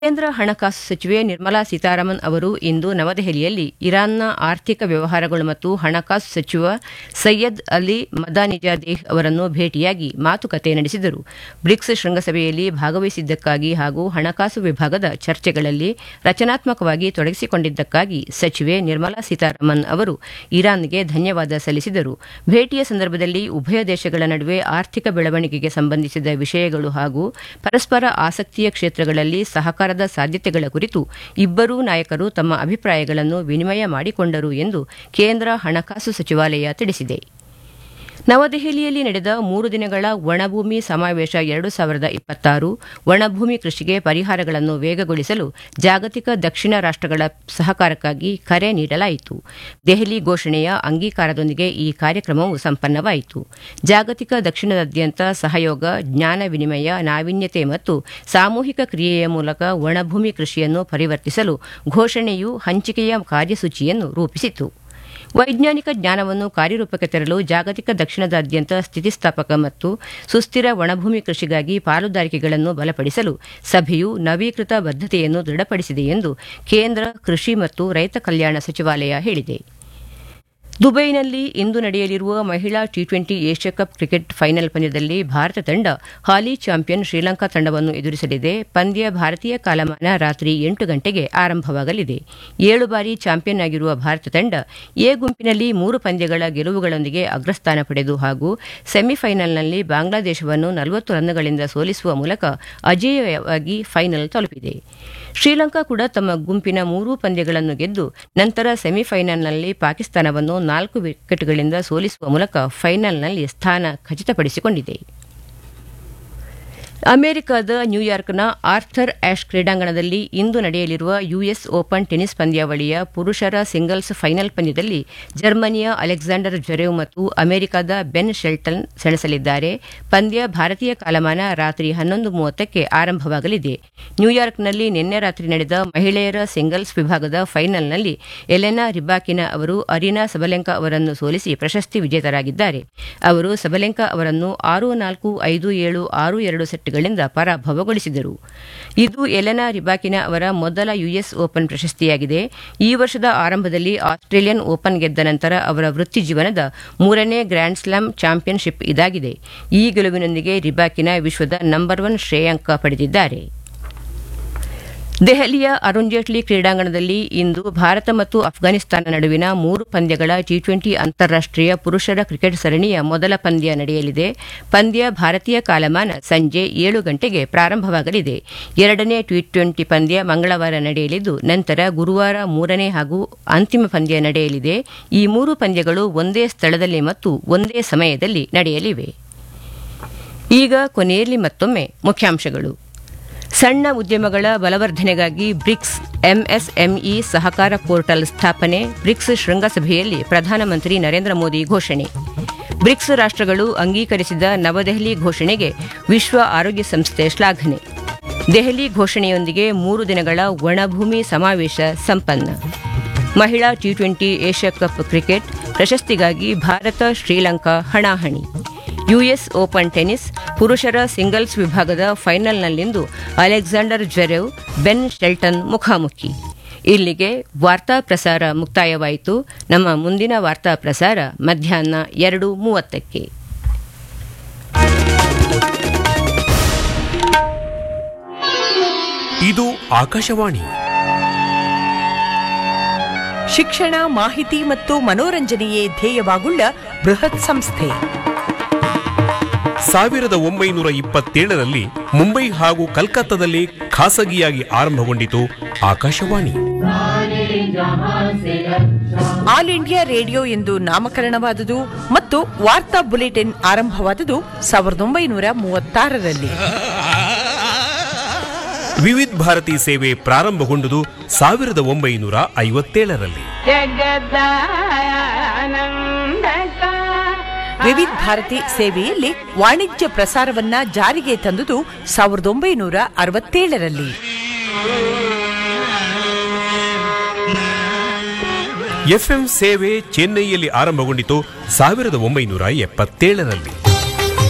ಕೇಂದ್ರ ಹಣಕಾಸು ಸಚಿವೆ ನಿರ್ಮಲಾ ಸೀತಾರಾಮನ್ ಅವರು ಇಂದು ನವದೆಹಲಿಯಲ್ಲಿ ಇರಾನ್ನ ಆರ್ಥಿಕ ವ್ಯವಹಾರಗಳು ಮತ್ತು ಹಣಕಾಸು ಸಚಿವ ಸೈಯದ್ ಅಲಿ ಮದಾನಿಜಾದೇಹ್ ಅವರನ್ನು ಭೇಟಿಯಾಗಿ ಮಾತುಕತೆ ನಡೆಸಿದರು ಬ್ರಿಕ್ಸ್ ಶೃಂಗಸಭೆಯಲ್ಲಿ ಭಾಗವಹಿಸಿದ್ದಕ್ಕಾಗಿ ಹಾಗೂ ಹಣಕಾಸು ವಿಭಾಗದ ಚರ್ಚೆಗಳಲ್ಲಿ ರಚನಾತ್ಮಕವಾಗಿ ತೊಡಗಿಸಿಕೊಂಡಿದ್ದಕ್ಕಾಗಿ ಸಚಿವೆ ನಿರ್ಮಲಾ ಸೀತಾರಾಮನ್ ಅವರು ಇರಾನ್ಗೆ ಧನ್ಯವಾದ ಸಲ್ಲಿಸಿದರು ಭೇಟಿಯ ಸಂದರ್ಭದಲ್ಲಿ ಉಭಯ ದೇಶಗಳ ನಡುವೆ ಆರ್ಥಿಕ ಬೆಳವಣಿಗೆಗೆ ಸಂಬಂಧಿಸಿದ ವಿಷಯಗಳು ಹಾಗೂ ಪರಸ್ಪರ ಆಸಕ್ತಿಯ ಕ್ಷೇತ್ರಗಳಲ್ಲಿ ಸಹಕಾರದ ಸಾಧ್ಯತೆಗಳ ಕುರಿತು ಇಬ್ಬರೂ ನಾಯಕರು ತಮ್ಮ ಅಭಿಪ್ರಾಯಗಳನ್ನು ವಿನಿಮಯ ಮಾಡಿಕೊಂಡರು ಎಂದು ಕೇಂದ್ರ ಹಣಕಾಸು ಸಚಿವಾಲಯ ತಿಳಿಸಿದೆ ನವದೆಹಲಿಯಲ್ಲಿ ನಡೆದ ಮೂರು ದಿನಗಳ ಒಣಭೂಮಿ ಸಮಾವೇಶ ಎರಡು ಸಾವಿರದ ಇಪ್ಪತ್ತಾರು ಒಣಭೂಮಿ ಕೃಷಿಗೆ ಪರಿಹಾರಗಳನ್ನು ವೇಗಗೊಳಿಸಲು ಜಾಗತಿಕ ದಕ್ಷಿಣ ರಾಷ್ಟಗಳ ಸಹಕಾರಕ್ಕಾಗಿ ಕರೆ ನೀಡಲಾಯಿತು ದೆಹಲಿ ಘೋಷಣೆಯ ಅಂಗೀಕಾರದೊಂದಿಗೆ ಈ ಕಾರ್ಯಕ್ರಮವು ಸಂಪನ್ನವಾಯಿತು ಜಾಗತಿಕ ದಕ್ಷಿಣದಾದ್ಯಂತ ಸಹಯೋಗ ಜ್ಞಾನ ವಿನಿಮಯ ನಾವೀನ್ಯತೆ ಮತ್ತು ಸಾಮೂಹಿಕ ಕ್ರಿಯೆಯ ಮೂಲಕ ಒಣಭೂಮಿ ಕೃಷಿಯನ್ನು ಪರಿವರ್ತಿಸಲು ಘೋಷಣೆಯು ಹಂಚಿಕೆಯ ಕಾರ್ಯಸೂಚಿಯನ್ನು ರೂಪಿಸಿತು ವೈಜ್ಞಾನಿಕ ಜ್ಞಾನವನ್ನು ಕಾರ್ಯರೂಪಕ್ಕೆ ತರಲು ಜಾಗತಿಕ ದಕ್ಷಿಣದಾದ್ಯಂತ ಸ್ಥಿತಿಸ್ಥಾಪಕ ಮತ್ತು ಸುಸ್ಥಿರ ಒಣಭೂಮಿ ಕೃಷಿಗಾಗಿ ಪಾಲುದಾರಿಕೆಗಳನ್ನು ಬಲಪಡಿಸಲು ಸಭೆಯು ನವೀಕೃತ ಬದ್ಧತೆಯನ್ನು ದೃಢಪಡಿಸಿದೆ ಎಂದು ಕೇಂದ್ರ ಕೃಷಿ ಮತ್ತು ರೈತ ಕಲ್ಯಾಣ ಸಚಿವಾಲಯ ಹೇಳಿದೆ ದುಬೈನಲ್ಲಿ ಇಂದು ನಡೆಯಲಿರುವ ಮಹಿಳಾ T twenty Asia cup cricket final ಪಂದ್ಯದಲ್ಲಿ ಭಾರತ ತಂಡ ಹಾಲಿ ಚಾಂಪಿಯನ್ ಶ್ರೀಲಂಕಾ ತಂಡವನ್ನು ಎದುರಿಸಲಿದೆ ಪಂದ್ಯ ಭಾರತೀಯ ಕಾಲಮಾನ ರಾತ್ರಿ ಎಂಟು ಗಂಟೆಗೆ ಆರಂಭವಾಗಲಿದೆ ಏಳು ಬಾರಿ ಚಾಂಪಿಯನ್ ಆಗಿರುವ ಭಾರತ ತಂಡ ಎ ಗುಂಪಿನಲ್ಲಿ ಮೂರು ಪಂದ್ಯಗಳ ಗೆಲುವುಗಳೊಂದಿಗೆ ಅಗ್ರಸ್ಥಾನ ಪಡೆದು ಹಾಗೂ ಸೆಮಿಫೈನಲ್ನಲ್ಲಿ ಬಾಂಗ್ಲಾದೇಶವನ್ನು ನಲವತ್ತು ರನ್ಗಳಿಂದ ಸೋಲಿಸುವ ಮೂಲಕ ಅಜೇಯವಾಗಿ ಫೈನಲ್ ತಲುಪಿದೆ ಶ್ರೀಲಂಕಾ ಕೂಡ ತಮ್ಮ ಗುಂಪಿನ ಮೂರೂ ಪಂದ್ಯಗಳನ್ನು ಗೆದ್ದು ನಂತರ ಸೆಮಿಫೈನಲ್ನಲ್ಲಿ ಪಾಕಿಸ್ತಾನವನ್ನು ನಾಲ್ಕು ವಿಕೆಟ್ಗಳಿಂದ ಸೋಲಿಸುವ ಮೂಲಕ ಫೈನಲ್ನಲ್ಲಿ ಸ್ಥಾನ ಖಚಿತಪಡಿಸಿಕೊಂಡಿದೆ ಅಮೆರಿಕದ ನ್ಯೂಯಾರ್ಕ್ನ ಆರ್ಥರ್ ಆಶ್ ಕ್ರೀಡಾಂಗಣದಲ್ಲಿ ಇಂದು ನಡೆಯಲಿರುವ ಯುಎಸ್ ಓಪನ್ ಟೆನಿಸ್ ಪಂದ್ಯಾವಳಿಯ ಪುರುಷರ ಸಿಂಗಲ್ಸ್ ಫೈನಲ್ ಪಂದ್ಯದಲ್ಲಿ ಜರ್ಮನಿಯ ಅಲೆಕ್ಸಾಂಡರ್ ಜೊರೆವ್ ಮತ್ತು ಅಮೆರಿಕದ ಬೆನ್ ಶೆಲ್ಟನ್ ಸೆಣಸಲಿದ್ದಾರೆ ಪಂದ್ಯ ಭಾರತೀಯ ಕಾಲಮಾನ ರಾತ್ರಿ ಹನ್ನೊಂದು ಮೂವತ್ತಕ್ಕೆ ಆರಂಭವಾಗಲಿದೆ ನ್ಯೂಯಾರ್ಕ್ನಲ್ಲಿ ನಿನ್ನೆ ರಾತ್ರಿ ನಡೆದ ಮಹಿಳೆಯರ ಸಿಂಗಲ್ಸ್ ವಿಭಾಗದ ಫೈನಲ್ನಲ್ಲಿ ಎಲೆನಾ ರಿಬಾಕಿನ ಅವರು ಅರಿನಾ ಸಬಲೆಂಕಾ ಅವರನ್ನು ಸೋಲಿಸಿ ಪ್ರಶಸ್ತಿ ವಿಜೇತರಾಗಿದ್ದಾರೆ ಅವರು ಸಬಲೆಂಕಾ ಅವರನ್ನು ಆರು ನಾಲ್ಕು ಐದು ಏಳು ಆರು ಎರಡು ಸೆಟ್ ಗಳಿಂದ ಪರಾಭವಗೊಳಿಸಿದರು ಇದು ಎಲೆನಾ ರಿಬಾಕಿನ ಅವರ ಮೊದಲ ಯುಎಸ್ ಓಪನ್ ಪ್ರಶಸ್ತಿಯಾಗಿದೆ ಈ ವರ್ಷದ ಆರಂಭದಲ್ಲಿ ಆಸ್ಟ್ರೇಲಿಯನ್ ಓಪನ್ ಗೆದ್ದ ನಂತರ ಅವರ ವೃತ್ತಿ ಜೀವನದ ಮೂರನೇ ಗ್ರ್ಯಾಂಡ್ ಸ್ಲಾಮ್ ಚಾಂಪಿಯನ್ಶಿಪ್ ಇದಾಗಿದೆ ಈ ಗೆಲುವಿನೊಂದಿಗೆ ರಿಬಾಕಿನ ವಿಶ್ವದ ನಂಬರ್ ಒನ್ ಶ್ರೇಯಾಂಕ ಪಡೆದಿದ್ದಾರೆ ದೆಹಲಿಯ ಅರುಣ್ ಜೇಟ್ಲಿ ಕ್ರೀಡಾಂಗಣದಲ್ಲಿ ಇಂದು ಭಾರತ ಮತ್ತು ಅಫ್ಘಾನಿಸ್ತಾನ ನಡುವಿನ ಮೂರು ಪಂದ್ಯಗಳ ಟಿ ಟ್ವೆಂಟಿ ಅಂತಾರಾಷ್ಟೀಯ ಪುರುಷರ ಕ್ರಿಕೆಟ್ ಸರಣಿಯ ಮೊದಲ ಪಂದ್ಯ ನಡೆಯಲಿದೆ ಪಂದ್ಯ ಭಾರತೀಯ ಕಾಲಮಾನ ಸಂಜೆ ಏಳು ಗಂಟೆಗೆ ಪ್ರಾರಂಭವಾಗಲಿದೆ ಎರಡನೇ ಟಿ ಟ್ವೆಂಟಿ ಪಂದ್ಯ ಮಂಗಳವಾರ ನಡೆಯಲಿದ್ದು ನಂತರ ಗುರುವಾರ ಮೂರನೇ ಹಾಗೂ ಅಂತಿಮ ಪಂದ್ಯ ನಡೆಯಲಿದೆ ಈ ಮೂರು ಪಂದ್ಯಗಳು ಒಂದೇ ಸ್ಥಳದಲ್ಲಿ ಮತ್ತು ಒಂದೇ ಸಮಯದಲ್ಲಿ ನಡೆಯಲಿವೆ ಈಗ ಕೊನೆಯಲ್ಲಿ ಮತ್ತೊಮ್ಮೆ ಮುಖ್ಯಾಂಶಗಳು ಸಣ್ಣ ಉದ್ಯಮಗಳ ಬಲವರ್ಧನೆಗಾಗಿ ಬ್ರಿಕ್ಸ್ ಎಂಎಸ್ಎಂಇ ಸಹಕಾರ ಪೋರ್ಟಲ್ ಸ್ಥಾಪನೆ ಬ್ರಿಕ್ಸ್ ಶೃಂಗಸಭೆಯಲ್ಲಿ ಪ್ರಧಾನಮಂತ್ರಿ ನರೇಂದ್ರ ಮೋದಿ ಘೋಷಣೆ ಬ್ರಿಕ್ಸ್ ರಾಷ್ಟ್ರಗಳು ಅಂಗೀಕರಿಸಿದ ನವದೆಹಲಿ ಘೋಷಣೆಗೆ ವಿಶ್ವ ಆರೋಗ್ಯ ಸಂಸ್ಥೆ ಶ್ಲಾಘನೆ ದೆಹಲಿ ಘೋಷಣೆಯೊಂದಿಗೆ ಮೂರು ದಿನಗಳ ಒಣಭೂಮಿ ಸಮಾವೇಶ ಸಂಪನ್ನ ಮಹಿಳಾ T twenty Asia cup cricket ಪ್ರಶಸ್ತಿಗಾಗಿ ಭಾರತ ಶ್ರೀಲಂಕಾ ಹಣಾಹಣಿ ಯುಎಸ್ ಓಪನ್ ಟೆನಿಸ್ ಪುರುಷರ ಸಿಂಗಲ್ಸ್ ವಿಭಾಗದ ಫೈನಲ್ನಲ್ಲಿಂದು ಅಲೆಕ್ಸಾಂಡರ್ ಜೆರೆವ್ ಬೆನ್ ಶೆಲ್ಟನ್ ಮುಖಾಮುಖಿ ಇಲ್ಲಿಗೆ ವಾರ್ತಾ ಪ್ರಸಾರ ಮುಕ್ತಾಯವಾಯಿತು ನಮ್ಮ ಮುಂದಿನ ವಾರ್ತಾ ಪ್ರಸಾರ ಮಧ್ಯಾಹ್ನ ಎರಡು ಮೂವತ್ತಕ್ಕೆ ಇದು ಆಕಾಶವಾಣಿ ಶಿಕ್ಷಣ ಮಾಹಿತಿ ಮತ್ತು ಮನೋರಂಜನೆಯೇ ಧ್ಯೇಯವಾಗುಳ್ಳ ಬೃಹತ್ ಸಂಸ್ಥೆ ಸಾವಿರದ ಒಂಬೈನೂರ ಇಪ್ಪತ್ತೇಳರಲ್ಲಿ ಮುಂಬೈ ಹಾಗೂ ಕಲ್ಕತ್ತಾದಲ್ಲಿ ಖಾಸಗಿಯಾಗಿ ಆರಂಭಗೊಂಡಿತು ಆಕಾಶವಾಣಿ ಆಲ್ ಇಂಡಿಯಾ ರೇಡಿಯೋ ಎಂದು ನಾಮಕರಣವಾದುದು ಮತ್ತು ವಾರ್ತಾ ಬುಲೆಟಿನ್ ಆರಂಭವಾದುದು ಸಾವಿರದ ಒಂಬೈನೂರ ಮೂವತ್ತಾರರಲ್ಲಿ ವಿವಿಧ ಭಾರತಿ ಸೇವೆ ಪ್ರಾರಂಭಗೊಂಡುದು ಸಾವಿರದ ಒಂಬೈನೂರ ಐವತ್ತೇಳರಲ್ಲಿ ವಿವಿಧ ಭಾರತಿ ಸೇವೆಯಲ್ಲಿ ವಾಣಿಜ್ಯ ಪ್ರಸಾರವನ್ನ ಜಾರಿಗೆ ತಂದುದು ಸಾವಿರದ ಒಂಬೈನೂರ ಅರವತ್ತೇಳರಲ್ಲಿ ಎಫ್ಎಂ ಸೇವೆ ಚೆನ್ನೈಯಲ್ಲಿ ಆರಂಭಗೊಂಡಿತು ಸಾವಿರದ ಒಂಬೈನೂರ ಎಪ್ಪತ್ತೇಳರಲ್ಲಿ